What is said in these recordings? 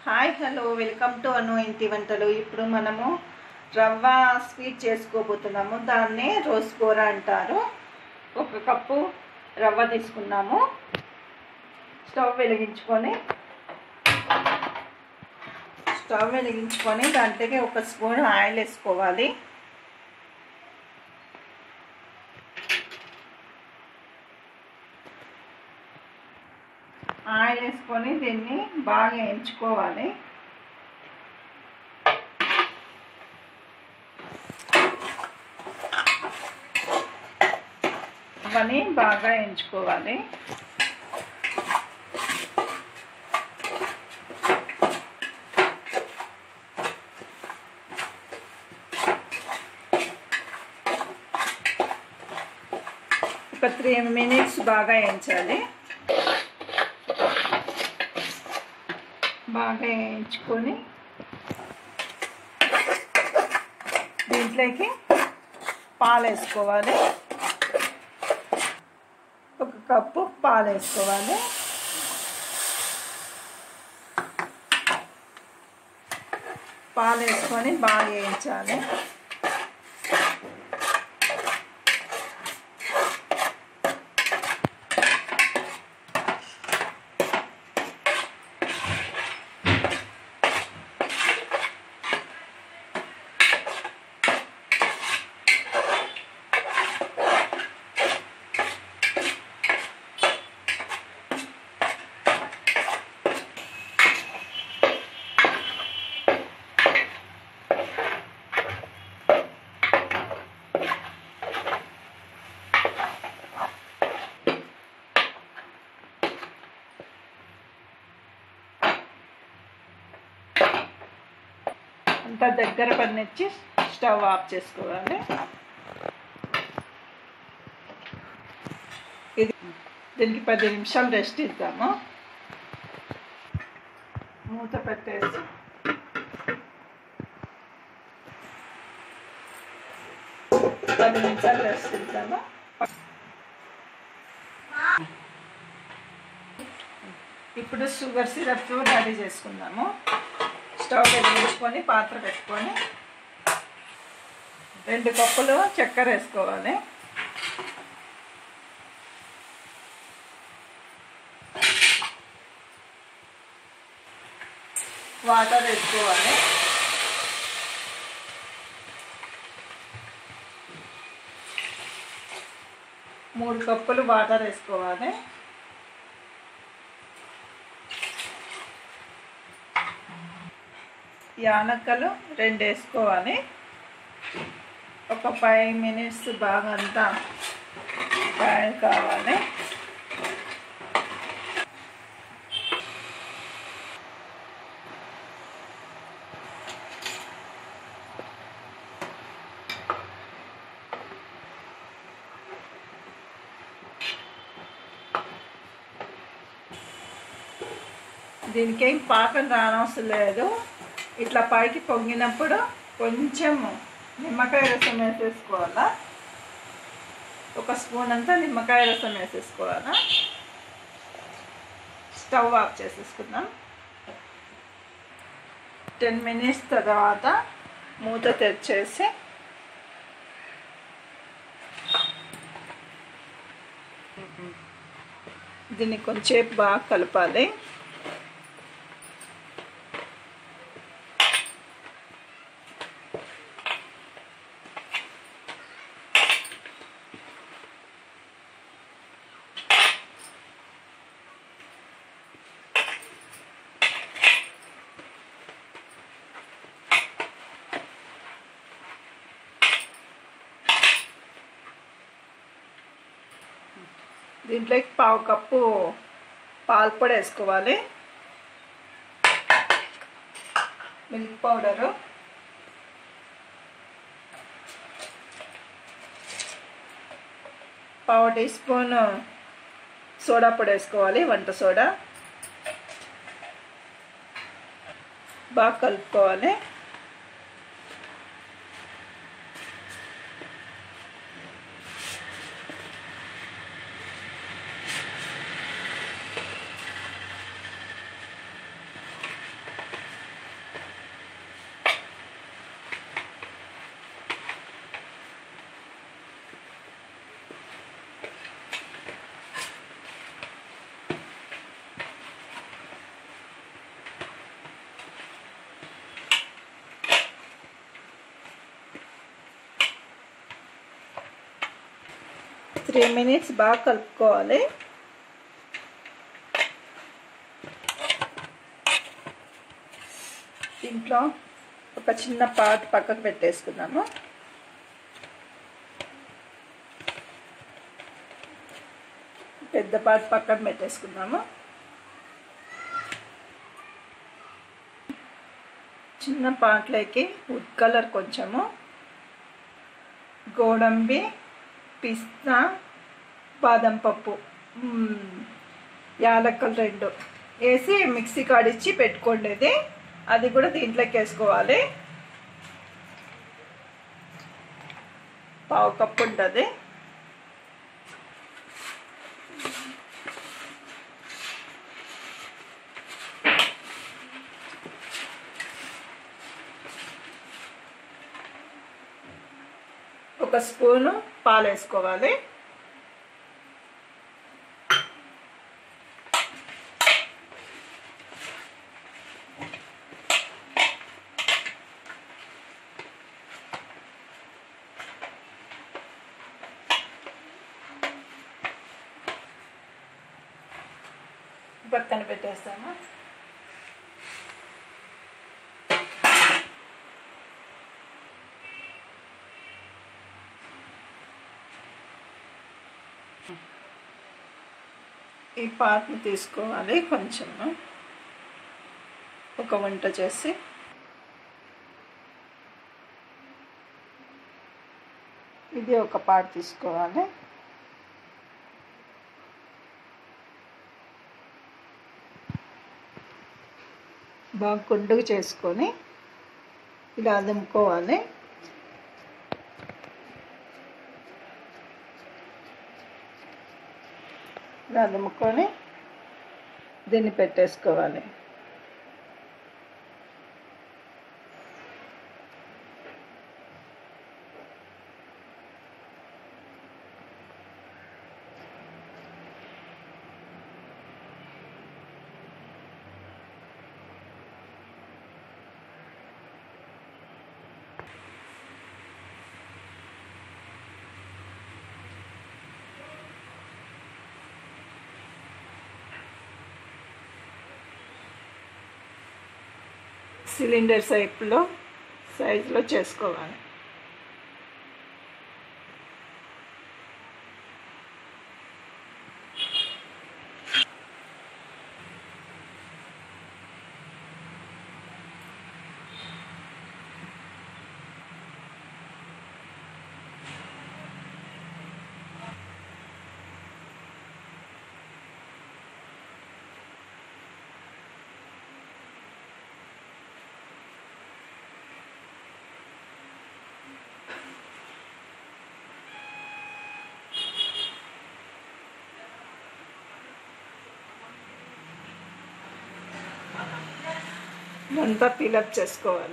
hi hello welcome to Anu ఇంటి వంటలు ఇప్పుడు మనము రవ్వ స్వీట్ చేసుకోబోతున్నాము దాన్నే రోస్ కూర అంటారు ఒక కప్పు రవ్వ తీసుకున్నాము స్టవ్ వెలిగించుకొని స్టవ్ వెలిగించుకొని దాంట్లోకి ఒక స్పూన్ ఆయిల్ వేసుకోవాలి ఆయిల్ వేసుకొని దీన్ని బాగా ఎంచుకోవాలి అవన్నీ బాగా ఎంచుకోవాలి ఒక త్రీ మినిట్స్ బాగా ఎంచాలి బాగా వేయించుకొని దీంట్లోకి పాలు వేసుకోవాలి ఒక కప్పు పాలు వేసుకోవాలి పాలు వేసుకొని బాగా వేయించాలి అంతా దగ్గర పడినిచ్చి స్టవ్ ఆఫ్ చేసుకోవాలి ఇది దీనికి పది నిమిషాలు రెస్ట్ ఇద్దాము మూత పెట్టేసి పది నిమిషాలు రెస్ట్ ఇద్దాము ఇప్పుడు షుగర్ సిరప్ రెడీ చేసుకుందాము స్టవ్ వెలిగించుకొని పాత్ర పెట్టుకొని రెండు కప్పులు చక్కెర వేసుకోవాలి వాటర్ వేసుకోవాలి మూడు కప్పులు వాటర్ వేసుకోవాలి యాలక్కలు రెండు వేసుకోవాలి ఒక ఫైవ్ మినిట్స్ బాగా అంతా బాయిల్ కావాలి దీనికి ఏం పాకం రానవసరం లేదు ఇట్లా పైకి పొంగినప్పుడు కొంచెం నిమ్మకాయ రసం వేసేసుకోవాలా ఒక స్పూన్ అంతా నిమ్మకాయ రసం వేసేసుకోవాలా స్టవ్ ఆఫ్ చేసేసుకుందాం టెన్ మినిట్స్ తర్వాత మూత తెరిచేసి దీన్ని కొంచెంసేపు బాగా కలపాలి దీంట్లోకి పావు కప్పు పాలు పొడి వేసుకోవాలి మిల్క్ పౌడరు పావు టీ స్పూన్ సోడా పొడి వేసుకోవాలి వంట సోడా బాగా కలుపుకోవాలి త్రీ మినిట్స్ బాగా కలుపుకోవాలి దీంట్లో ఒక చిన్న పాట్ పక్కకు పెట్టేసుకుందాము పెద్ద పాట్ పక్కన పెట్టేసుకుందాము చిన్న పాట్లోకి వుడ్ కలర్ కొంచెము గోడంబి పిస్తా బాదం పప్పు మ్మ్, యాలక్కలు రెండు వేసి మిక్సీ కాడిచ్చి పెట్టుకోండి అది కూడా దీంట్లోకి వేసుకోవాలి పావు కప్పు ఉంటుంది ఒక స్పూను పాలు వేసుకోవాలి పక్కన పెట్టేస్తాము ఈ పాత్ని తీసుకోవాలి కొంచెము ఒక వంట చేసి ఇది ఒక పాట్ తీసుకోవాలి బాగా గుండుగా చేసుకొని ఇలా అదుముకోవాలి ఇలా అదుముకొని దీన్ని పెట్టేసుకోవాలి సిలిండర్ సైపులో సైజులో చేసుకోవాలి ఇదంతా ఫిలప్ చేసుకోవాలి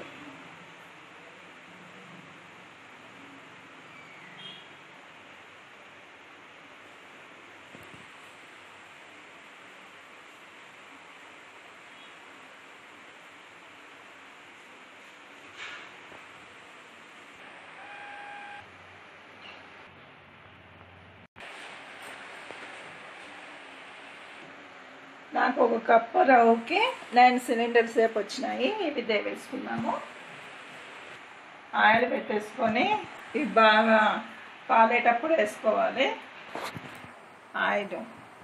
నాకు ఒక కప్పు రవ్వకి నైన్ సిలిండర్ సేపు వచ్చినాయి ఇవి దే వేసుకున్నాము ఆయిల్ పెట్టేసుకొని ఇవి బాగా పాలేటప్పుడు వేసుకోవాలి ఆయిల్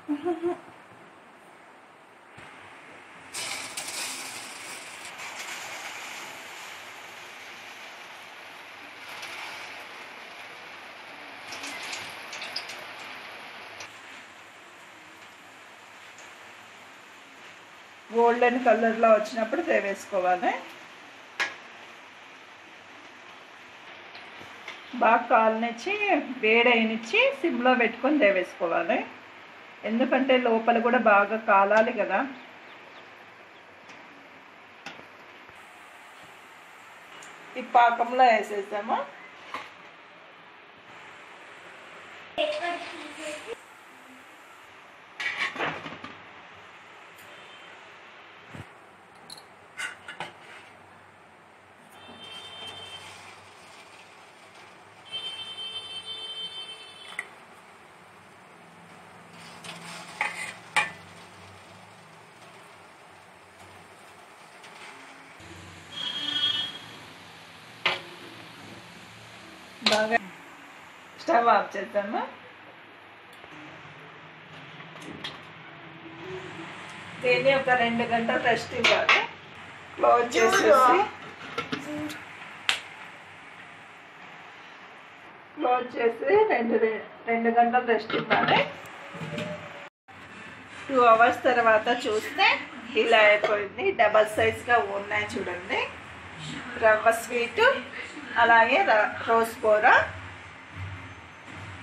గోల్డెన్ కలర్లో వచ్చినప్పుడు వేసుకోవాలి బాగా కాలనిచ్చి వేడైనిచ్చి సిమ్లో పెట్టుకొని దేవేసుకోవాలి ఎందుకంటే లోపల కూడా బాగా కాలాలి కదా ఈ పాకంలో వేసేసాము బాగా స్టవ్ ఆఫ్ చేద్దాము దీన్ని ఒక రెండు గంటలు రెస్ట్ ఇవ్వాలి క్లోజ్ చేసేసి క్లోజ్ చేసి రెండు రెండు గంటలు రెస్ట్ ఇవ్వాలి టూ అవర్స్ తర్వాత చూస్తే ఇలా అయిపోయింది డబల్ సైజ్గా ఉన్నాయి చూడండి రవ్వ స్వీట్ అలాగే ర- రోజ్ కూర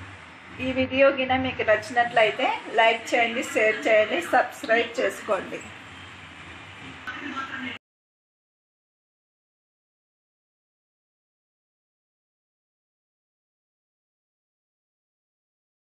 ఈ వీడియో గిన మీకు నచ్చినట్లయితే లైక్ చేయండి షేర్ చేయండి సబ్స్క్రైబ్ చేసుకోండి